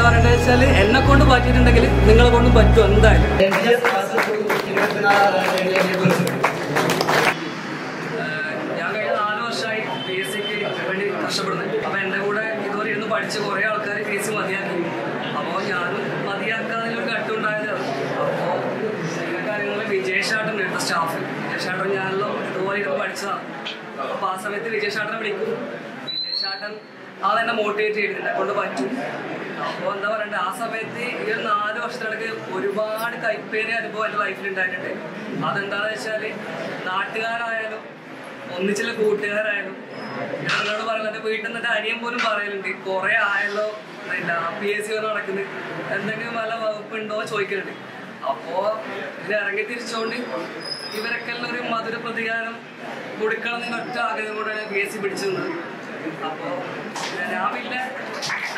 പറയേണ്ടത് വെച്ചാൽ എന്നെ കൊണ്ട് പറ്റിയിട്ടുണ്ടെങ്കിൽ നിങ്ങളെ കൊണ്ട് പറ്റും എന്തായാലും ഏഹ് ഞാൻ കഴിഞ്ഞ നാല് വർഷമായി പി എസ് സിക്ക് വേണ്ടി കഷ്ടപ്പെടുന്നത് അപ്പോൾ എൻ്റെ കൂടെ ഇതുവരെ ഇരുന്ന് പഠിച്ച കുറേ ആൾക്കാർ പി എസ് സി മതിയാക്കി അപ്പോൾ ഞാനും മതിയാക്കാതിലൊരു ഘട്ടമുണ്ടായത് അപ്പോൾ ചില കാര്യങ്ങൾ വിജയശാട്ടൻ എടുത്ത സ്റ്റാഫ് വിജയശാട്ടൻ ഞാനല്ലോ ഇതുപോലെ ഇരുന്ന് പഠിച്ചതാണ് അപ്പോൾ ആ സമയത്ത് വിജയശാട്ടനെ വിളിക്കും വിജയശാട്ടൻ അതെന്നെ മോട്ടിവേറ്റ് ചെയ്തു എന്നെ കൊണ്ട് പറ്റും അപ്പോൾ എന്താ പറയണ്ടേ ആ സമയത്ത് ഈ ഒരു നാല് വർഷത്തിനിടയ്ക്ക് ഒരുപാട് കൈപ്പേറിയ അനുഭവം എൻ്റെ ലൈഫിൽ ഉണ്ടായിട്ടുണ്ട് അതെന്താണെന്ന് വെച്ചാൽ നാട്ടുകാരായാലും ഒന്നിച്ചുള്ള കൂട്ടുകാരായാലും ഞങ്ങളോട് പറയുന്നത് വീട്ടിൽ നിന്നിട്ട് അനിയൻ പോലും പറയലുണ്ട് കുറെ ആയല്ലോ പി എസ് സി നടക്കുന്നത് എന്തെങ്കിലും വല്ല വകുപ്പുണ്ടോ ചോദിക്കുന്നുണ്ട് അപ്പോ ഇത് ഇറങ്ങി തിരിച്ചുകൊണ്ട് ഇവരൊക്കെ എല്ലാം ഒരു മധുര പ്രതികാരം കൊടുക്കണം എന്നൊറ്റ ആഗ്രഹം കൂടെ പി എസ് സി പിടിച്ചു നിന്നത് അപ്പോ ഞാൻ പിന്നെ